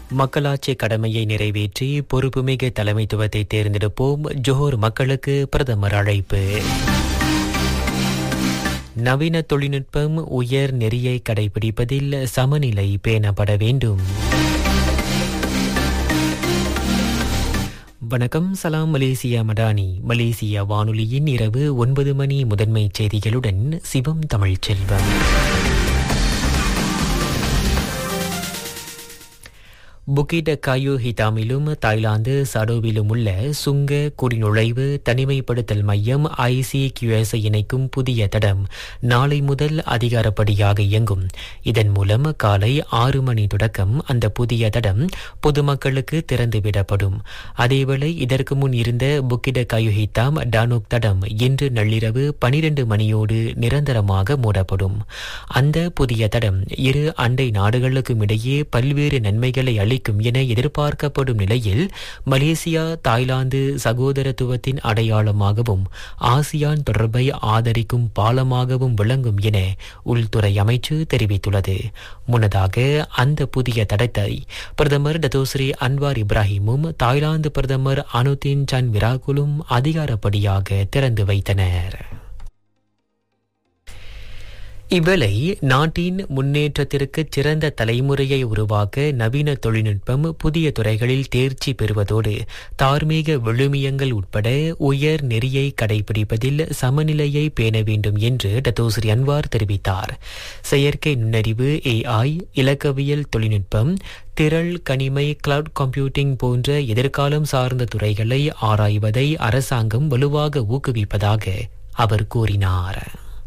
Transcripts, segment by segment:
மக்களாட்சி கடமையை நிறைவேற்றி பொறுப்புமிகு தலைமைத்துவத்தை தேர்ந்தெடுப்போம் ஜோஹர் மக்களுக்கு பிரதமர் அழைப்பு நவீன தொழில்நுட்பம் உயர் நெறியை கடைபிடிப்பதில் சமநிலை பேணப்பட வேண்டும் வணக்கம் சலாம் மலேசியா மடானி மலேசியா வானொலியின் இரவு ஒன்பது மணி முதன்மை செய்திகளுடன் சிவம் தமிழ்ச் செல்வம் புக்கிட காயோ ஹிதாமிலும் தாய்லாந்து சடோவிலும் உள்ள சுங்க குடிநுழைவு தனிமைப்படுத்தல் மையம் ஐசிகியூஎஸ் இணைக்கும் புதிய தடம் நாளை முதல் அதிகாரப்படியாக இயங்கும் இதன் மூலம் காலை ஆறு மணி தொடக்கம் அந்த புதிய தடம் பொதுமக்களுக்கு திறந்துவிடப்படும் அதேவேளை இதற்கு முன் இருந்த புக்கிட காயோ ஹிதாம் டானோக் தடம் இன்று நள்ளிரவு பனிரெண்டு மணியோடு நிரந்தரமாக மூடப்படும் அந்த புதிய தடம் இரு அண்டை நாடுகளுக்கும் இடையே பல்வேறு நன்மைகளை அளிக்கும் என எதிர்பார்க்கப்படும் நிலையில் மலேசியா தாய்லாந்து சகோதரத்துவத்தின் அடையாளமாகவும் ஆசியான் தொடர்பை ஆதரிக்கும் பாலமாகவும் விளங்கும் என உள்துறை அமைச்சு தெரிவித்துள்ளது முன்னதாக அந்த புதிய தடத்தை பிரதமர் டத்தோஸ்ரீ அன்வார் இப்ராஹிமும் தாய்லாந்து பிரதமர் அனுதீன் சன் விராகுலும் அதிகாரப்படியாக திறந்து வைத்தனர் இவ்வேளை நாட்டின் முன்னேற்றத்திற்கு சிறந்த தலைமுறையை உருவாக்க நவீன தொழில்நுட்பம் புதிய துறைகளில் தேர்ச்சி பெறுவதோடு தார்மீக விழுமியங்கள் உட்பட உயர் நெறியை கடைபிடிப்பதில் சமநிலையை பேண வேண்டும் என்று டத்தோஸ்ரீ அன்வார் தெரிவித்தார் செயற்கை நுண்ணறிவு ஏஐ இலக்கவியல் தொழில்நுட்பம் திரள் கனிமை கிளவுட் கம்ப்யூட்டிங் போன்ற எதிர்காலம் சார்ந்த துறைகளை ஆராய்வதை அரசாங்கம் வலுவாக ஊக்குவிப்பதாக அவர் கூறினார்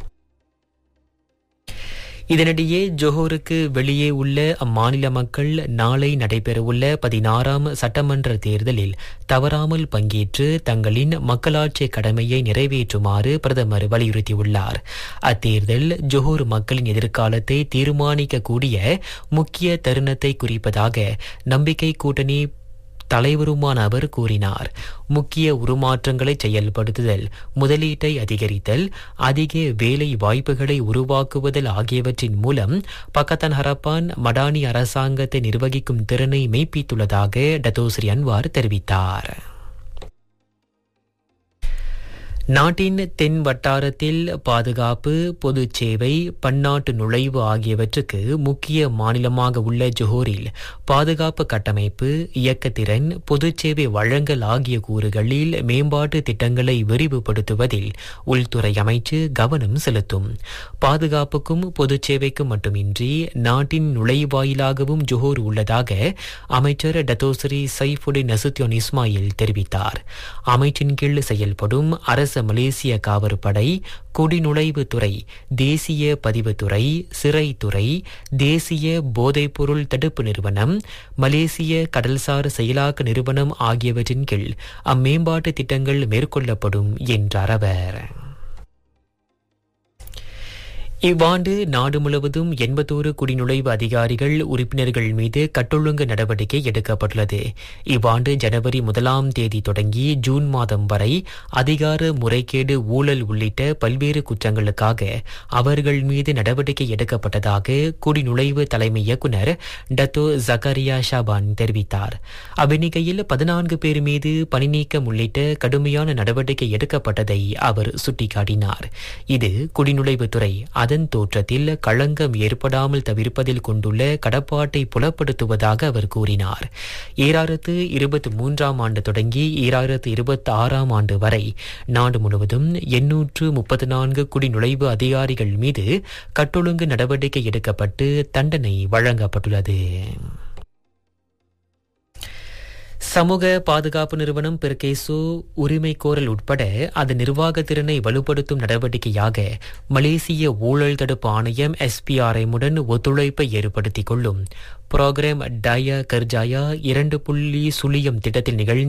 இதனிடையே ஜோஹோருக்கு வெளியே உள்ள அம்மாநில மக்கள் நாளை நடைபெறவுள்ள பதினாறாம் சட்டமன்ற தேர்தலில் தவறாமல் பங்கேற்று தங்களின் மக்களாட்சி கடமையை நிறைவேற்றுமாறு பிரதமர் வலியுறுத்தியுள்ளார் அத்தேர்தல் ஜோஹர் மக்களின் எதிர்காலத்தை தீர்மானிக்கக்கூடிய முக்கிய தருணத்தை குறிப்பதாக நம்பிக்கை கூட்டணி தலைவருமான அவர் கூறினார் முக்கிய உருமாற்றங்களை செயல்படுத்துதல் முதலீட்டை அதிகரித்தல் அதிக வேலை வாய்ப்புகளை உருவாக்குவதல் ஆகியவற்றின் மூலம் பக்கத்தன் ஹரப்பான் மடானி அரசாங்கத்தை நிர்வகிக்கும் திறனை மெய்ப்பித்துள்ளதாக டத்தோஸ்ரீ அன்வார் தெரிவித்தார் நாட்டின் தென் வட்டாரத்தில் பாதுகாப்பு பொது சேவை பன்னாட்டு நுழைவு ஆகியவற்றுக்கு முக்கிய மாநிலமாக உள்ள ஜோஹரில் பாதுகாப்பு கட்டமைப்பு இயக்கத்திறன் பொது சேவை வழங்கல் ஆகிய கூறுகளில் மேம்பாட்டு திட்டங்களை விரிவுபடுத்துவதில் உள்துறை அமைச்சு கவனம் செலுத்தும் பாதுகாப்புக்கும் பொது சேவைக்கும் மட்டுமின்றி நாட்டின் நுழைவாயிலாகவும் ஜோஹர் உள்ளதாக அமைச்சர் டத்தோஸ்ரீ சைஃபுடின் நசுத்தியோன் இஸ்மாயில் தெரிவித்தார் அமைச்சின் கீழ் செயல்படும் அரசு அரச மலேசிய காவற்படை குடிநுழைவுத்துறை தேசிய பதிவுத்துறை சிறைத்துறை தேசிய போதைப்பொருள் தடுப்பு நிறுவனம் மலேசிய கடல்சார் செயலாக்க நிறுவனம் ஆகியவற்றின் கீழ் அம்மேம்பாட்டு திட்டங்கள் மேற்கொள்ளப்படும் என்றார் அவர் இவ்வாண்டு நாடு முழுவதும் எண்பத்தோரு குடிநுழைவு அதிகாரிகள் உறுப்பினர்கள் மீது கட்டொழுங்கு நடவடிக்கை எடுக்கப்பட்டுள்ளது இவ்வாண்டு ஜனவரி முதலாம் தேதி தொடங்கி ஜூன் மாதம் வரை அதிகார முறைகேடு ஊழல் உள்ளிட்ட பல்வேறு குற்றங்களுக்காக அவர்கள் மீது நடவடிக்கை எடுக்கப்பட்டதாக குடிநுழைவு தலைமை இயக்குநர் டத்தோ ஜக்கரியா ஷாபான் தெரிவித்தார் அவ்வெண்ணிக்கையில் பதினான்கு பேர் மீது பணிநீக்கம் உள்ளிட்ட கடுமையான நடவடிக்கை எடுக்கப்பட்டதை அவர் சுட்டிக்காட்டினார் இது குடிநுழைவுத்துறை அதன் தோற்றத்தில் களங்கம் ஏற்படாமல் தவிர்ப்பதில் கொண்டுள்ள கடப்பாட்டை புலப்படுத்துவதாக அவர் கூறினார் ஈராயிரத்து இருபத்தி மூன்றாம் ஆண்டு தொடங்கி ஈராயிரத்து இருபத்தி ஆறாம் ஆண்டு வரை நாடு முழுவதும் எண்ணூற்று முப்பத்தி நான்கு குடிநுழைவு அதிகாரிகள் மீது கட்டொழுங்கு நடவடிக்கை எடுக்கப்பட்டு தண்டனை வழங்கப்பட்டுள்ளது சமூக பாதுகாப்பு நிறுவனம் பெர்கேசோ உரிமை கோரல் உட்பட அதன் நிர்வாக திறனை வலுப்படுத்தும் நடவடிக்கையாக மலேசிய ஊழல் தடுப்பு ஆணையம் எஸ்பிஆர்எம்முடன் ஒத்துழைப்பை ஏற்படுத்திக் கொள்ளும் புரோகிராம் டயா கர்ஜாயா இரண்டு புள்ளி சுழியம் திட்டத்தில் நிகழ்ந்த